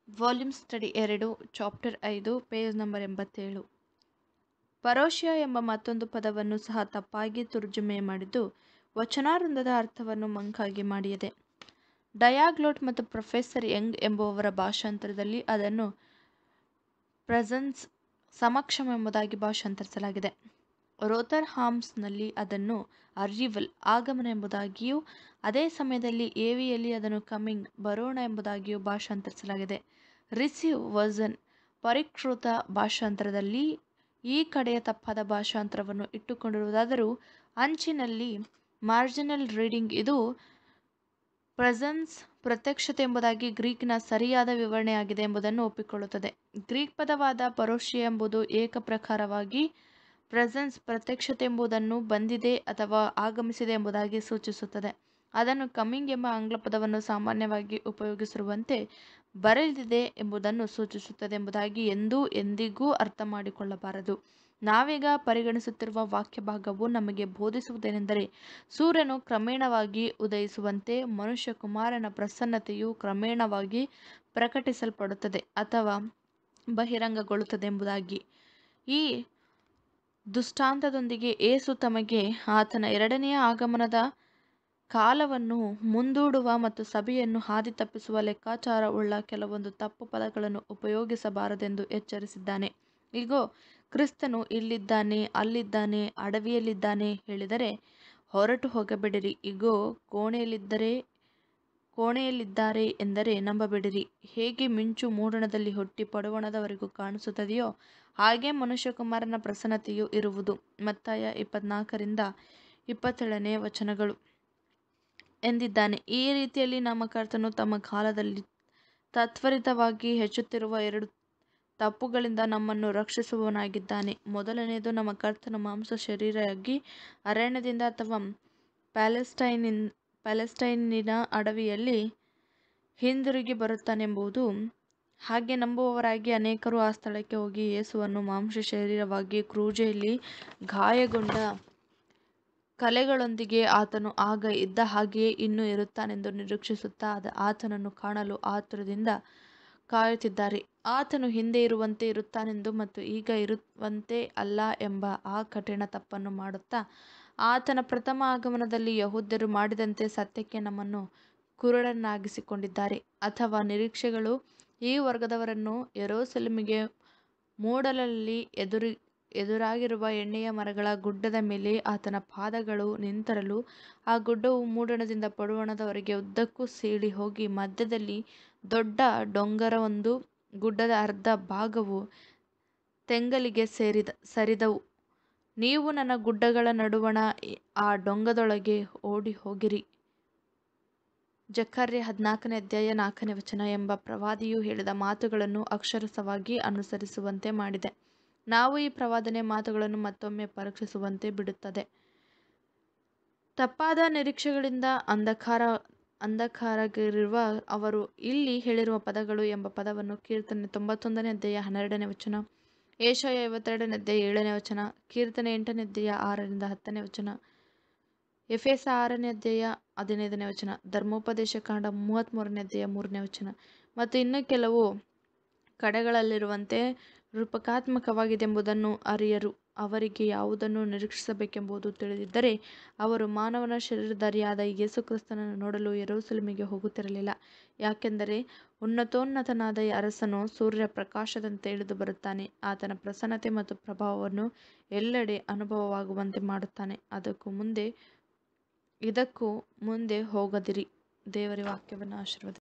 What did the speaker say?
volume study ಎರಡು chapter ಐದು page number ಎಂಬತ್ತೇಳು ಪರೋಷ್ಯ ಎಂಬ ಮತ್ತೊಂದು ಪದವನ್ನು ಸಹ ತಪ್ಪಾಗಿ ತರ್ಜುಮೆ ಮಾಡಿದ್ದು ವಚನಾವೃಂದದ ಅರ್ಥವನ್ನು ಮಂಕಾಗಿ ಮಾಡಿದೆ ಡಯಾಗ್ಲೋಟ್ ಮತ್ತು ಪ್ರೊಫೆಸರ್ ಯಂಗ್ ಎಂಬುವವರ ಭಾಷಾಂತರದಲ್ಲಿ ಅದನ್ನು ಪ್ರೆಸೆನ್ಸ್ ಸಮಕ್ಷಮ ಎಂಬುದಾಗಿ ಭಾಷಾಂತರಿಸಲಾಗಿದೆ ರೋಥರ್ ಹಾಮ್ಸ್ನಲ್ಲಿ ಅದನ್ನು ಅರ್ರಿವಲ್ ಆಗಮನ ಎಂಬುದಾಗಿಯೂ ಅದೇ ಸಮಯದಲ್ಲಿ ಎವಿಯಲ್ಲಿ ಅದನ್ನು ಕಮಿಂಗ್ ಬರೋಣ ಎಂಬುದಾಗಿಯೂ ಭಾಷಾಂತರಿಸಲಾಗಿದೆ ರಿಸೀವ್ ವರ್ಸನ್ ಪರಿಷ್ಕೃತ ಭಾಷಾಂತರದಲ್ಲಿ ಈ ಕಡೆಯ ತಪ್ಪಾದ ಭಾಷಾಂತರವನ್ನು ಇಟ್ಟುಕೊಂಡಿರುವುದಾದರೂ ಅಂಚಿನಲ್ಲಿ ಮಾರ್ಜಿನಲ್ ರೀಡಿಂಗ್ ಇದು ಪ್ರೆಸೆನ್ಸ್ ಪ್ರತ್ಯಕ್ಷತೆ ಎಂಬುದಾಗಿ ಗ್ರೀಕ್ನ ಸರಿಯಾದ ವಿವರಣೆಯಾಗಿದೆ ಎಂಬುದನ್ನು ಒಪ್ಪಿಕೊಳ್ಳುತ್ತದೆ ಗ್ರೀಕ್ ಪದವಾದ ಪರೋಷ್ಯ ಎಂಬುದು ಏಕಪ್ರಕಾರವಾಗಿ ಪ್ರೆಸೆನ್ಸ್ ಪ್ರತ್ಯಕ್ಷತೆ ಎಂಬುದನ್ನು ಬಂದಿದೆ ಅಥವಾ ಆಗಮಿಸಿದೆ ಎಂಬುದಾಗಿ ಸೂಚಿಸುತ್ತದೆ ಅದನ್ನು ಕಮ್ಮಿಂಗ್ ಎಂಬ ಆಂಗ್ಲ ಪದವನ್ನು ಸಾಮಾನ್ಯವಾಗಿ ಉಪಯೋಗಿಸಿರುವಂತೆ ಬರೆದಿದೆ ಎಂಬುದನ್ನು ಸೂಚಿಸುತ್ತದೆ ಎಂಬುದಾಗಿ ಎಂದೂ ಎಂದಿಗೂ ಅರ್ಥ ಮಾಡಿಕೊಳ್ಳಬಾರದು ನಾವೀಗ ಪರಿಗಣಿಸುತ್ತಿರುವ ವಾಕ್ಯ ಭಾಗವು ನಮಗೆ ಬೋಧಿಸುವುದೇನೆಂದರೆ ಸೂರ್ಯನು ಕ್ರಮೇಣವಾಗಿ ಉದಯಿಸುವಂತೆ ಮನುಷ್ಯ ಕುಮಾರನ ಪ್ರಸನ್ನತೆಯು ಕ್ರಮೇಣವಾಗಿ ಪ್ರಕಟಿಸಲ್ಪಡುತ್ತದೆ ಅಥವಾ ಬಹಿರಂಗಗೊಳ್ಳುತ್ತದೆ ಎಂಬುದಾಗಿ ಈ ದೃಷ್ಟಾಂತದೊಂದಿಗೆ ಏಸು ತಮಗೆ ಆತನ ಎರಡನೆಯ ಆಗಮನದ ಕಾಲವನ್ನು ಮುಂದೂಡುವ ಮತ್ತು ಸಭೆಯನ್ನು ಹಾದಿ ತಪ್ಪಿಸುವ ಲೆಕ್ಕಾಚಾರವುಳ್ಳ ಕೆಲವೊಂದು ತಪ್ಪು ಪದಗಳನ್ನು ಉಪಯೋಗಿಸಬಾರದೆಂದು ಎಚ್ಚರಿಸಿದ್ದಾನೆ ಇಗೋ ಕ್ರಿಸ್ತನು ಇಲ್ಲಿದ್ದಾನೆ ಅಲ್ಲಿದ್ದಾನೆ ಅಡವಿಯಲ್ಲಿದ್ದಾನೆ ಹೇಳಿದರೆ ಹೊರಟು ಹೋಗಬೇಡಿರಿ ಇಗೋ ಕೋಣೆಯಲ್ಲಿದ್ದರೆ ಕೋಣೆಯಲ್ಲಿದ್ದಾರೆ ಎಂದರೆ ನಂಬಬೇಡಿರಿ ಹೇಗೆ ಮಿಂಚು ಮೂಡಣದಲ್ಲಿ ಹುಟ್ಟಿ ಪಡುವಣದವರೆಗೂ ಕಾಣಿಸುತ್ತದೆಯೋ ಹಾಗೆ ಮನುಷ್ಯಕುಮಾರನ ಪ್ರಸನ್ನತೆಯು ಇರುವುದು ಮತ್ತಾಯ ಇಪ್ಪತ್ನಾಲ್ಕರಿಂದ ಇಪ್ಪತ್ತೇಳನೇ ವಚನಗಳು ಎಂದಿದ್ದಾನೆ ಈ ರೀತಿಯಲ್ಲಿ ನಮ್ಮ ಕರ್ತನು ತಮ್ಮ ಕಾಲದಲ್ಲಿ ತತ್ವರಿತವಾಗಿ ಹೆಚ್ಚುತ್ತಿರುವ ಎರಡು ತಪ್ಪುಗಳಿಂದ ನಮ್ಮನ್ನು ರಕ್ಷಿಸುವವನಾಗಿದ್ದಾನೆ ಮೊದಲನೆಯದು ನಮ್ಮ ಕರ್ತನ ಮಾಂಸ ಶರೀರಾಗಿ ಅರಣ್ಯದಿಂದ ಅಥವಾ ಪ್ಯಾಲೆಸ್ಟೈನಿನ್ ಪ್ಯಾಲೆಸ್ಟೈನಿನ ಅಡವಿಯಲ್ಲಿ ಹಿಂದಿರುಗಿ ಬರುತ್ತಾನೆಂಬುದು ಹಾಗೆ ನಂಬುವವರಾಗಿ ಅನೇಕರು ಆ ಸ್ಥಳಕ್ಕೆ ಹೋಗಿ ಯೇಸುವನ್ನು ಮಾಂಸ ಶರೀರವಾಗಿ ಕ್ರೂಜೆಯಲ್ಲಿ ಗಾಯಗೊಂಡ ಕಲೆಗಳೊಂದಿಗೆ ಆತನು ಆಗ ಇದ್ದ ಹಾಗೆಯೇ ಇನ್ನೂ ಇರುತ್ತಾನೆಂದು ನಿರೀಕ್ಷಿಸುತ್ತಾ ಅದ ಆತನನ್ನು ಕಾಣಲು ಆತುರದಿಂದ ಕಾಯುತ್ತಿದ್ದಾರೆ ಆತನು ಹಿಂದೆ ಇರುವಂತೆ ಇರುತ್ತಾನೆಂದು ಮತ್ತು ಈಗ ಇರುವಂತೆ ಅಲ್ಲ ಎಂಬ ಆ ಕಠಿಣ ತಪ್ಪನ್ನು ಮಾಡುತ್ತಾ ಆತನ ಪ್ರಥಮ ಆಗಮನದಲ್ಲಿ ಯಹೂದ್ಯರು ಮಾಡಿದಂತೆ ಸತ್ಯಕ್ಕೆ ನಮ್ಮನ್ನು ಕುರುಡನ್ನಾಗಿಸಿಕೊಂಡಿದ್ದಾರೆ ಅಥವಾ ನಿರೀಕ್ಷೆಗಳು ಈ ವರ್ಗದವರನ್ನು ಯೆರೂಸಲೇಮಿಗೆ ಮೂಡಲಲ್ಲಿ ಎದುರಿ ಎದುರಾಗಿರುವ ಎಣ್ಣೆಯ ಮರಗಳ ಗುಡ್ಡದ ಮೇಲೆ ಆತನ ಪಾದಗಳು ನಿಂತರಲು ಆ ಗುಡ್ಡವು ಮೂಡಣದಿಂದ ಪಡುವಣದವರೆಗೆ ಉದ್ದಕ್ಕೂ ಸೀಳಿ ಹೋಗಿ ಮಧ್ಯದಲ್ಲಿ ದೊಡ್ಡ ಡೊಂಗರವೊಂದು ಗುಡ್ಡದ ಅರ್ಧ ಭಾಗವು ತೆಂಗಲಿಗೆ ಸೇರಿದ ಸರಿದವು ನೀವು ನನ್ನ ಗುಡ್ಡಗಳ ನಡುವಣ ಆ ಡೊಂಗದೊಳಗೆ ಓಡಿ ಹೋಗಿರಿ ಜಕರ್ಯ ಹದಿನಾಲ್ಕನೇ ಅಧ್ಯಾಯ ನಾಲ್ಕನೇ ವಚನ ಎಂಬ ಪ್ರವಾದಿಯು ಹೇಳಿದ ಮಾತುಗಳನ್ನು ಅಕ್ಷರಸವಾಗಿ ಅನುಸರಿಸುವಂತೆ ಮಾಡಿದೆ ನಾವು ಈ ಪ್ರವಾದನೆ ಮಾತುಗಳನ್ನು ಮತ್ತೊಮ್ಮೆ ಪರೀಕ್ಷಿಸುವಂತೆ ಬಿಡುತ್ತದೆ ತಪ್ಪಾದ ನಿರೀಕ್ಷೆಗಳಿಂದ ಅಂಧಕಾರ ಅಂಧಕಾರಗಿರುವ ಅವರು ಇಲ್ಲಿ ಹೇಳಿರುವ ಪದಗಳು ಎಂಬ ಪದವನ್ನು ಕೀರ್ತನೆ ತೊಂಬತ್ತೊಂದನೇ ಅಧ್ಯಾಯ ಹನ್ನೆರಡನೇ ವಚನ ಏಷಯ ಐವತ್ತೆರಡನೇ ಅಧ್ಯಾಯ ಏಳನೇ ವಚನ ಕೀರ್ತನೆ ಎಂಟನೇ ಅಧ್ಯಾಯ ಆರರಿಂದ ಹತ್ತನೇ ವಚನ ಎಫೆಸ ಆರನೇ ಅಧ್ಯಾಯ ಹದಿನೈದನೇ ವಚನ ಧರ್ಮೋಪದೇಶ ಕಾಂಡ ಮೂವತ್ತ್ಮೂರನೇ ಅಧ್ಯಾಯ ಮೂರನೇ ವಚನ ಮತ್ತು ಇನ್ನು ಕೆಲವು ಕಡೆಗಳಲ್ಲಿರುವಂತೆ ರೂಪಕಾತ್ಮಕವಾಗಿದೆ ಎಂಬುದನ್ನು ಅರಿಯರು ಅವರಿಗೆ ಯಾವುದನ್ನು ನಿರೀಕ್ಷಿಸಬೇಕೆಂಬುದು ತಿಳಿದಿದ್ದರೆ ಅವರು ಮಾನವನ ಶರೀರಧಾರಿಯಾದ ಯೇಸುಕ್ರಿಸ್ತನನ್ನು ನೋಡಲು ಯೆರೂಸಲೇಮಿಗೆ ಹೋಗುತ್ತಿರಲಿಲ್ಲ ಯಾಕೆಂದರೆ ಉನ್ನತೋನ್ನತನಾದ ಅರಸನು ಸೂರ್ಯ ಪ್ರಕಾಶದಂತೆ ಇಳಿದು ಬರುತ್ತಾನೆ ಆತನ ಪ್ರಸನ್ನತೆ ಮತ್ತು ಪ್ರಭಾವವನ್ನು ಎಲ್ಲೆಡೆ ಅನುಭವವಾಗುವಂತೆ ಮಾಡುತ್ತಾನೆ ಅದಕ್ಕೂ ಮುಂದೆ ಇದಕ್ಕೂ ಮುಂದೆ ಹೋಗದಿರಿ ದೇವರ ವಾಕ್ಯವನ್ನು ಆಶೀರ್ವದಿ